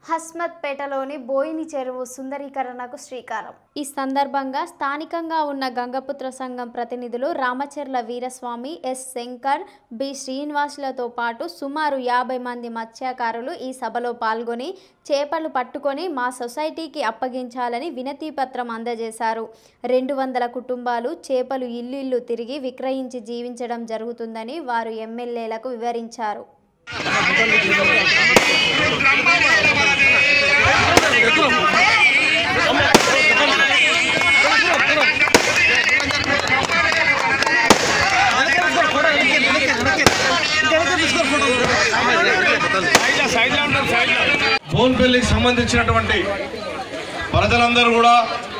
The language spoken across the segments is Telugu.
హస్మత్పేటలోని బోయిని చెరువు సుందరీకరణకు శ్రీకారం ఈ సందర్భంగా స్థానికంగా ఉన్న గంగపుత్ర సంఘం ప్రతినిధులు రామచర్ల వీరస్వామి ఎస్ శంకర్ బి శ్రీనివాసులతో పాటు సుమారు యాభై మంది మత్స్యకారులు ఈ సభలో పాల్గొని చేపలు పట్టుకొని మా సొసైటీకి అప్పగించాలని వినతి పత్రం అందజేశారు రెండు వందల కుటుంబాలు చేపలు ఇల్లు ఇల్లు తిరిగి విక్రయించి జీవించడం జరుగుతుందని వారు ఎమ్మెల్యేలకు వివరించారు బోన్పల్లికి సంబంధించినటువంటి ప్రజలందరూ కూడా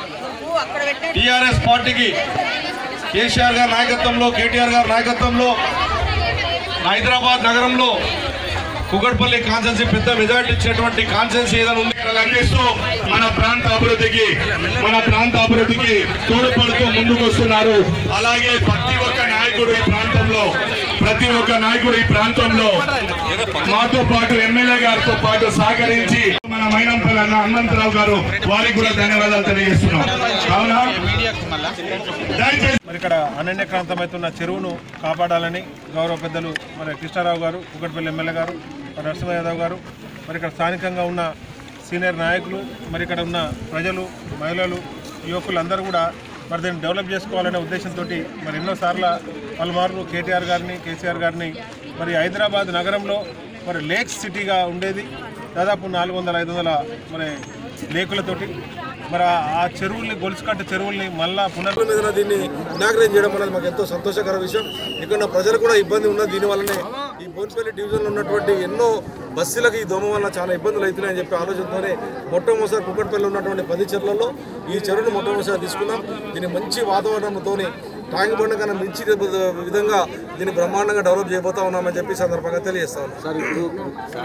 టీఆర్ఎస్ పార్టీకి కేసీఆర్ గారి నాయకత్వంలో కేటీఆర్ గారి నాయకత్వంలో హైదరాబాద్ నగరంలో కుగడ్పల్లి కాన్సెన్సీ పెద్ద మెజార్టీ ఇచ్చినటువంటి కాన్సెన్సీ ఏదైనా ఉంది ఇక్కడ అందిస్తూ మన ప్రాంత అభివృద్ధికి మన ప్రాంత అభివృద్ధికి తోడ్పడుతూ ముందుకు వస్తున్నారు అలాగే ప్రతి ఒక్క నాయకుడు ఈ ప్రాంతంలో ప్రతి ఒక్క నాయకుడు ఈ ప్రాంతంలో మాతో పాటు ఎమ్మెల్యే గారితో పాటు సహకరించి మన మైనంపల్లి అన్న హనుమంతరావు గారు వారికి కూడా ధన్యవాదాలు తెలియజేస్తున్నాం కావున దయచేసి మరి ఇక్కడ అనన్యక్రాంతమవుతున్న చెరువును కాపాడాలని గౌరవ పెద్దలు మరి కృష్ణారావు గారు కుకట్పల్లి ఎమ్మెల్యే గారు మరి నరసింహ యాదవ్ గారు మరి ఇక్కడ స్థానికంగా ఉన్న సీనియర్ నాయకులు మరి ఇక్కడ ఉన్న ప్రజలు మహిళలు యువకులు అందరూ కూడా మరి దీన్ని డెవలప్ చేసుకోవాలనే ఉద్దేశంతో మరి ఎన్నోసార్లు పలుమార్లు కేటీఆర్ గారిని కేసీఆర్ గారిని మరి హైదరాబాద్ నగరంలో మరి లేక్స్ సిటీగా ఉండేది దాదాపు నాలుగు వందల ఐదు వందల మరి లేకులతోటి మరి ఆ- ఆ చెరువుల్ని గొలుసుకట్ట చెరువుల్ని మళ్ళా పునర్ రోడ్ల మీద దీన్ని ఇనాగ్రేట్ చేయడం అనేది మాకు ఎంతో సంతోషకర విషయం ఇక్కడ ఉన్న ప్రజలకు కూడా ఇబ్బంది ఉన్నది దీనివల్లనే ఈ బోన్పల్లి డివిజన్లో ఉన్నటువంటి ఎన్నో బస్సులకు ఈ దోమ వల్ల చాలా ఇబ్బందులు అవుతున్నాయని చెప్పి ఆలోచనతోనే మొట్టమొదటిసారి కుక్కట్పల్లి ఉన్నటువంటి పది చెర్లలో ఈ చెరువును మొట్టమొదటిసారి తీసుకున్నాం దీన్ని మంచి వాతావరణంతో ట్యాంక్ బండ్ కన్నా మించి విధంగా దీన్ని బ్రహ్మాండంగా డెవలప్ చేయబోతా ఉన్నామని చెప్పి ఈ సందర్భంగా తెలియజేస్తా ఉన్నాం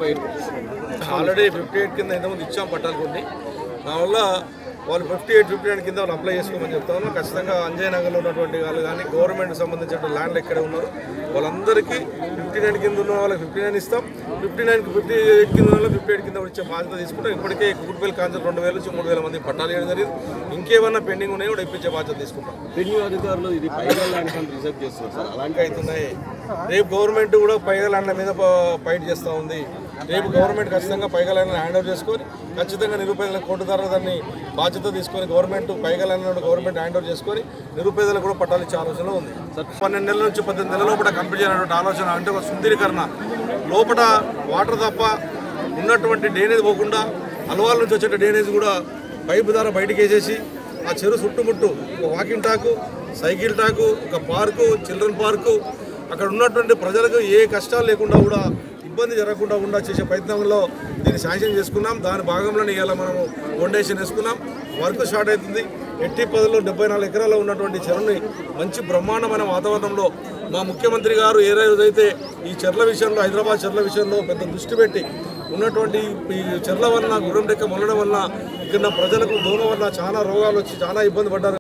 ఆల్రెడీ ఫిఫ్టీ ఎయిట్ కింద ఇంతకుముందు ఇచ్చాం పట్టాలు కొన్ని దానివల్ల వాళ్ళు ఫిఫ్టీ ఎయిట్ ఫిఫ్టీ నైన్ కింద వాళ్ళు అప్లై చేసుకోమని చెప్తాను ఖచ్చితంగా అంజయ్ నగర్లో ఉన్నటువంటి వాళ్ళు కానీ గవర్నమెంట్ సంబంధించిన ల్యాండ్లు ఎక్కడ ఉన్నారు వాళ్ళందరికీ ఫిఫ్టీ నైన్ కింద ఉన్న వాళ్ళకి ఫిఫ్టీ నైన్ ఇస్తాం ఫిఫ్టీ నైన్ ఫిఫ్టీ ఎయిట్ కింద ఉన్న ఫిఫ్టీ ఎయిట్ కింద ఇచ్చే బాధ్యత తీసుకుంటాం ఇప్పటికే కుటుంబేలు కాన్సెప్ట్ రెండు వేల నుంచి మూడు వేల మంది పట్టాలు ఇవ్వడం జరిగింది ఇంకేమన్నా పెండింగ్ ఉన్నాయో కూడా ఇప్పించే బాధ్యత తీసుకుంటాం రెవెన్యూ అధికారులు ఇది పైగా ల్యాండ్స్ అని రిజర్వ్ చేస్తారు సార్ అలాంటి అవుతున్నాయి రేపు గవర్నమెంట్ కూడా పైగా ల్యాండ్ల మీద ప- ఫైట్ చేస్తూ ఉంది రేపు గవర్నమెంట్ ఖచ్చితంగా పైగా ల్యాండ్లను హ్యాండ్ ఓవర్ చేసుకొని ఖచ్చితంగా నిరుపేదల కోటుదారులు దాన్ని బాధ్యత తీసుకొని గవర్నమెంట్ పైగా ల్యాండ్లను గవర్నమెంట్ హ్యాండ్ ఓవర్ చేసుకొని నిరుపేదలకు కూడా పట్టాలు ఇచ్చే ఆలోచన ఉంది పన్నెండు నెలల నుంచి పద్దెనిమిది నెలల లోపల కంప్లీట్ చేయాలనే ఆలోచన అంటే ఒక సుందరీకరణ లోపల వాటర్ తప్ప ఉన్నటువంటి డ్రైనేజ్ పోకుండా అలవాల నుంచి వచ్చే డ్రైనేజ్ కూడా పైపు ద్వారా బయటకు వేసేసి ఆ చెరువు చుట్టుముట్టు ఒక వాకింగ్ టాకు సైకిల్ టాకు ఒక పార్కు చిల్డ్రన్ పార్కు అక్కడ ఉన్నటువంటి ప్రజలకు ఏ కష్టాలు లేకుండా కూడా ఇబ్బంది జరగకుండా ఉండా చేసే ప్రయత్నంలో దీన్ని శాంక్షన్ చేసుకున్నాం దాని భాగంలోనే ఇవాళ మనము ఫౌండేషన్ వేసుకున్నాం వర్క్ స్టార్ట్ అవుతుంది ఎట్టి పదిలో డెబ్బై నాలుగు ఎకరాల్లో ఉన్నటువంటి చెరువుని మంచి బ్రహ్మాండమైన వాతావరణంలో మా ముఖ్యమంత్రి గారు ఏ రోజైతే ఈ చెర్ల విషయంలో హైదరాబాద్ చెర్ల విషయంలో పెద్ద దృష్టి పెట్టి ఉన్నటువంటి ఈ చెర్ల వలన గుర్రం డెక్క మొల్లడం వలన ఇక్కడ ఉన్న ప్రజలకు దోమ వల్ల చాలా రోగాలు వచ్చి చాలా ఇబ్బంది పడ్డారు